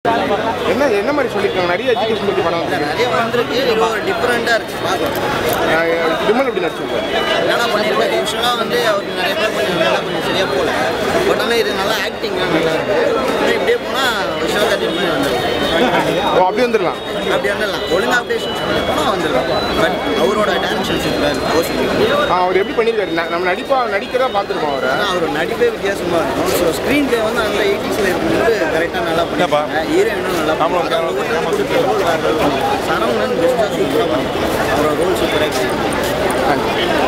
என்ன என்ன மாதிரி சொல்லியிருக்காங்க நிறைய எஜுகேஷன் பற்றி படம் வந்து நிறைய வந்திருக்கு இது ஒரு டிஃப்ரெண்ட்டாக இருக்குது பார்க்கலாம் விமல் எப்படி நடிச்சிருக்காரு நல்லா பண்ணியிருக்காரு யூஸ்வலாக வந்து அவர் நிறைய பேர் கொஞ்சம் நல்லா கொஞ்சம் சரியாக போகல பட் ஆனால் இது நல்லா ஆக்டிங்லாம் நல்லா இருக்கு இன்னும் இப்படியே போனால் விஷயம் கட்டி பண்ணி வந்துடும் ஓ அப்படி வந்துடலாம் அப்படி வந்துடலாம் ஒழுங்காக அப்படியே ஷூட் பண்ணி போனால் வந்துடலாம் பட் அவரோட டேரக்ஷன் சூப்பராக இருக்கு கோசிங் ஆ அவர் எப்படி பண்ணியிருக்காரு ந- நம்ம நடிப்பா நடிக்கிறதா பார்த்துருக்கோம் அவரை ஆனால் அவர் நடிப்பே வித்தியாசமாக இருக்கும் ஸோ ஸ்க்ரீன் பிளே வந்து அந்த எயிட்டிஸில் இருக்கும்போது கரெக்டாக நல்லா பண்ணிருக்காங்க ஹீரோயினும் நல்லா பண்ணிருக்காங்க ரோல் வேறு level. சரவணன் பெஸ்ட்டாக சூப்பராக பண்ணிருக்காங்க அவரோட ரோல் சூப்பராக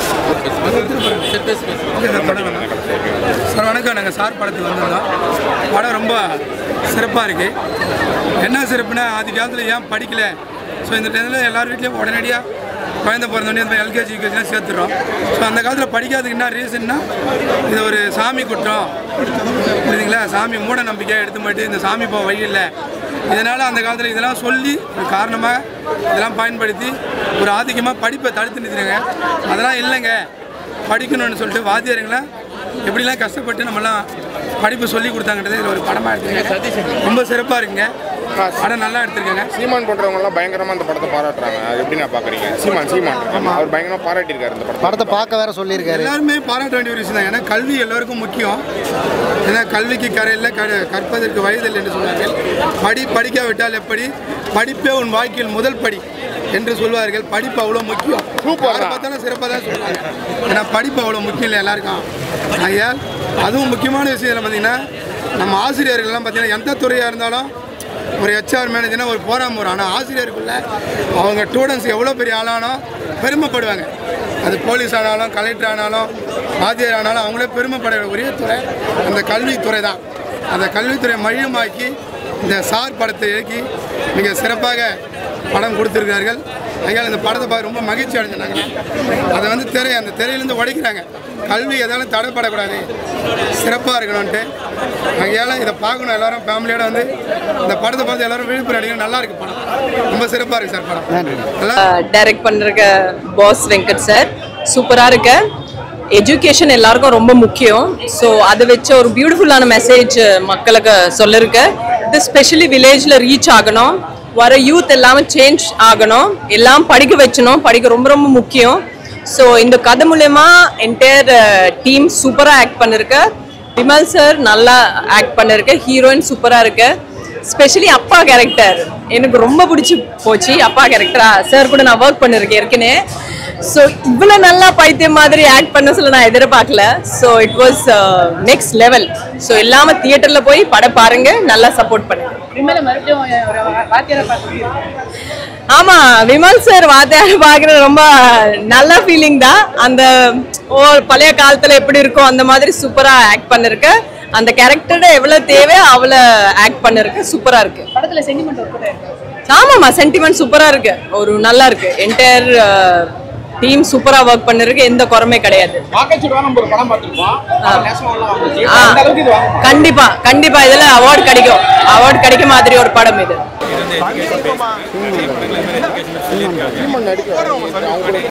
சார் வணக்கம் நாங்கள் சார் படத்துக்கு வந்திருந்தோம் படம் ரொம்ப சிறப்பாக இருக்குது என்ன சிறப்புனா ஆதி காலத்தில் ஏன் படிக்கல ஸோ இந்த டைமில் எல்லார் வீட்லேயும் உடனடியாக குழந்தை பிறந்தோடனே இந்த எல்கேஜி யூகேஜிலாம் சேர்த்துறோம் ஸோ அந்த காலத்தில் படிக்காததுக்கு என்ன ரீசன்னா இது ஒரு சாமி குற்றம் புரியுதுங்களா சாமி மூட நம்பிக்கையாக எடுத்து மாட்டு இந்த சாமி போக வழி இல்லை இதனால் அந்த காலத்தில் இதெல்லாம் சொல்லி ஒரு காரணமாக இதெல்லாம் பயன்படுத்தி ஒரு ஆதிக்கமாக படிப்பை தடுத்து நிறுத்துறாங்க அதெல்லாம் இல்லைங்க படிக்கணும்னு சொல்லிட்டு வாத்தியாருங்களை எப்படிலாம் கஷ்டப்பட்டு நம்மலாம் படிப்பு சொல்லி கொடுத்தாங்கன்றது இதில் ஒரு படமாக எடுத்துருக்காங்க ரொம்ப சிறப்பாக இருக்குங்க படம் நல்லா எடுத்திருக்காங்க சீமான் போன்றவங்க எல்லாம் பயங்கரமா இந்த படத்தை பாராட்டுறாங்க அது எப்படி நான் பாக்குறீங்க சீமான் சீமான் அவர் பயங்கரமா பாராட்டியிருக்காரு இந்த படத்தை படத்தை பார்க்க வேற சொல்லியிருக்காரு எல்லாருமே பாராட்ட வேண்டிய ஒரு விஷயம் தான் ஏன்னா கல்வி எல்லாருக்கும் முக்கியம் ஏன்னா கல்விக்கு கரையில் க கற்பதற்கு வயதில்லை என்று சொன்னார்கள் படி படிக்காவிட்டால் எப்படி படிப்பே உன் வாழ்க்கையில் முதல் படி என்று சொல்வார்கள் படிப்பு அவ்வளோ முக்கியம் Super. யாரை பார்த்தாலும் சிறப்பாக தான் சொல்லுவாங்க ஏன்னா படிப்பு அவ்வளோ முக்கியம் இல்லை எல்லாருக்கும் ஆகையால் அதுவும் முக்கியமான விஷயம் இதில் பார்த்தீங்கன்னா நம்ம ஆசிரியர்கள்லாம் பார்த்தீங்கன்னா எந்த துறையாக இருந்தாலும் ஒரு ஹெச்ஆர் மேனேஜர்னா ஒரு போராம வரும் ஆனால் ஆசிரியருக்குள்ள அவங்க ஸ்டூடெண்ட்ஸ் எவ்வளோ பெரிய ஆளானோ பெருமைப்படுவாங்க அது போலீஸ் ஆனாலும் கலெக்டர் ஆனாலும் வாத்தியார் ஆனாலும் அவங்களே பெருமைப்பட ஒரே துறை அந்த கல்வித்துறை தான் அந்த கல்வித்துறை மையமாக்கி இந்த சார் படத்தை இயக்கி மிக சிறப்பாக படம் கொடுத்துருக்கார்கள் அதனால் இந்த படத்தை பார்க்க ரொம்ப மகிழ்ச்சி அடைஞ்சாங்க அதை வந்து திரை அந்த திரையிலேருந்து உடைக்கிறாங்க கல்வி எதாலும் தடைப்படக்கூடாது சிறப்பாக இருக்கணும்ன்ட்டு அதனால் இதை பார்க்கணும் எல்லாரும் ஃபேமிலியோட வந்து இந்த படத்தை பார்த்து எல்லாரும் விழிப்புணர்வு அடைக்கணும் நல்லா இருக்கு படம் ரொம்ப சிறப்பாக இருக்கு சார் படம் நல்லா டைரக்ட் பண்ணிருக்க பாஸ் வெங்கட் சார் சூப்பராக இருக்கு எஜுகேஷன் எல்லாருக்கும் ரொம்ப முக்கியம் ஸோ அதை வச்ச ஒரு பியூட்டிஃபுல்லான மெசேஜ் மக்களுக்கு சொல்லிருக்கு இது ஸ்பெஷலி வில்லேஜில் ரீச் ஆகணும் வர யூத் எல்லாமே சேஞ்ச் ஆகணும் எல்லாம் படிக்க வச்சணும் படிக்க ரொம்ப ரொம்ப முக்கியம் ஸோ இந்த கதை மூலயமா என்டையர் டீம் சூப்பராக ஆக்ட் பண்ணிருக்கு விமல் சார் நல்லா ஆக்ட் பண்ணிருக்கு ஹீரோயின் சூப்பராக இருக்கு ஸ்பெஷலி அப்பா கேரக்டர் எனக்கு ரொம்ப பிடிச்சி போச்சு அப்பா கேரக்டரா சார் கூட நான் ஒர்க் பண்ணிருக்கேன் ஏற்கனவே ஸோ இவ்வளோ நல்லா பைத்தியம் மாதிரி ஆக்ட் பண்ண சொல்ல நான் எதிர்பார்க்கல so it was next level so எல்லாமே தியேட்டரில் போய் படம் பாருங்க நல்லா சப்போர்ட் பண்ணுங்க ஆமா விமல் சார் வாத்தியார் பார்க்குறது ரொம்ப நல்ல ஃபீலிங் தான் அந்த ஓ பழைய காலத்துல எப்படி இருக்கும் அந்த மாதிரி சூப்பரா ஆக்ட் பண்ணிருக்கு அந்த கேரக்டரோட எவ்வளவு தேவை அவ்வளோ ஆக்ட் பண்ணிருக்கு சூப்பரா இருக்கு படத்துல சென்டிமெண்ட் ஒரு ஆமாம்மா சென்டிமெண்ட் சூப்பரா இருக்கு ஒரு நல்லா இருக்கு என்டையர் டீம் சூப்பரா ஒர்க் பண்ணிருக்கு எந்த குறமே கிடையாது ஆ, கண்டிப்பா கண்டிப்பா இதுல அவார்ட் கிடைக்கும் அவார்ட் கிடைக்க மாதிரி ஒரு படம் இது சீமான் நடிக்க அவங்க